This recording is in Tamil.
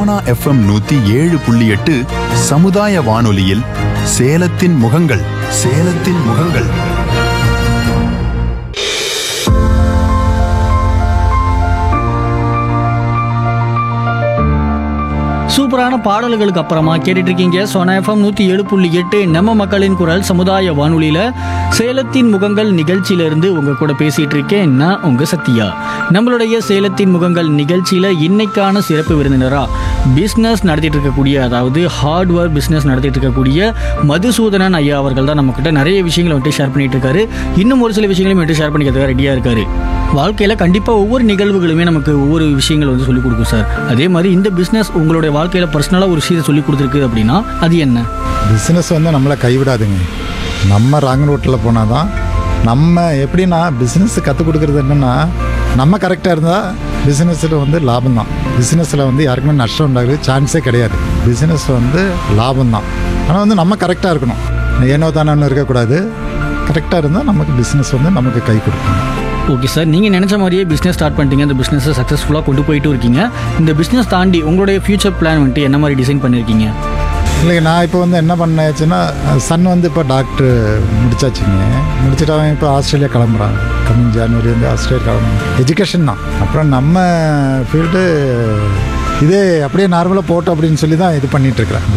சோனா எஃப்எம் நூத்தி ஏழு புள்ளி எட்டு சமுதாய வானொலியில் சேலத்தின் முகங்கள் சேலத்தின் முகங்கள் சூப்பரான பாடல்களுக்கு அப்புறமா கேட்டுட்டு இருக்கீங்க சோனா எஃப்எம் நூற்றி ஏழு புள்ளி எட்டு நம்ம மக்களின் குரல் சமுதாய வானொலியில் சேலத்தின் முகங்கள் நிகழ்ச்சியிலிருந்து உங்க கூட பேசிட்டு இருக்கேன் நான் உங்க சத்யா நம்மளுடைய சேலத்தின் முகங்கள் நிகழ்ச்சியில் இன்னைக்கான சிறப்பு விருந்தினரா பிஸ்னஸ் நடத்திட்டு இருக்கக்கூடிய அதாவது ஹார்ட்வேர் பிஸ்னஸ் நடத்திட்டு இருக்கக்கூடிய மதுசூதனன் ஐயா அவர்கள் தான் நம்மக்கிட்ட நிறைய விஷயங்களை வந்துட்டு ஷேர் பண்ணிட்டு இருக்காரு இன்னும் ஒரு சில விஷயங்களையும் வந்துட்டு ஷேர் பண்ணிக்கிறதுக்காக ரெடியாக இருக்காரு வாழ்க்கையில் கண்டிப்பாக ஒவ்வொரு நிகழ்வுகளுமே நமக்கு ஒவ்வொரு விஷயங்கள் வந்து சொல்லிக் கொடுக்கும் சார் அதே மாதிரி இந்த பிஸ்னஸ் உங்களுடைய வாழ்க்கையில் பர்சனலாக ஒரு விஷயத்தை சொல்லிக் கொடுத்துருக்கு அப்படின்னா அது என்ன பிஸ்னஸ் வந்து நம்மளை கைவிடாதுங்க நம்ம ராங் ரூட்டில் போனால் தான் நம்ம எப்படின்னா பிஸ்னஸ் கற்றுக் கொடுக்குறது என்னென்னா நம்ம கரெக்டாக இருந்தால் பிஸ்னஸில் வந்து லாபம் தான் பிஸ்னஸில் வந்து யாருக்குமே நஷ்டம் உண்டாகுது சான்ஸே கிடையாது பிஸ்னஸ் வந்து லாபம் தான் ஆனால் வந்து நம்ம கரெக்டாக இருக்கணும் ஏனோ தானோன்னு இருக்கக்கூடாது கரெக்டாக இருந்தால் நமக்கு பிஸ்னஸ் வந்து நமக்கு கை கொடுக்கும் ஓகே சார் நீங்கள் நினச்ச மாதிரியே பிஸ்னஸ் ஸ்டார்ட் பண்ணிட்டீங்க அந்த பிஸ்னஸை சக்ஸஸ்ஃபுல்லாக கொண்டு போயிட்டு இருக்கீங்க இந்த பிஸ்னஸ் தாண்டி உங்களுடைய ஃபியூச்சர் பிளான் வந்துட்டு என்ன மாதிரி டிசைன் பண்ணியிருக்கீங்க இல்லைங்க நான் இப்போ வந்து என்ன பண்ணேச்சுன்னா சன் வந்து இப்போ டாக்டர் முடிச்சாச்சுங்க முடிச்சுட்டு அவன் இப்போ ஆஸ்திரேலியா கிளம்புறான் கம்மிங் ஜான்வரி வந்து ஆஸ்திரேலியா கிளம்புறான் எஜுகேஷன் தான் அப்புறம் நம்ம ஃபீல்டு இதே அப்படியே நார்மலாக போட்டோம் அப்படின்னு சொல்லி தான் இது பண்ணிகிட்ருக்குறேன்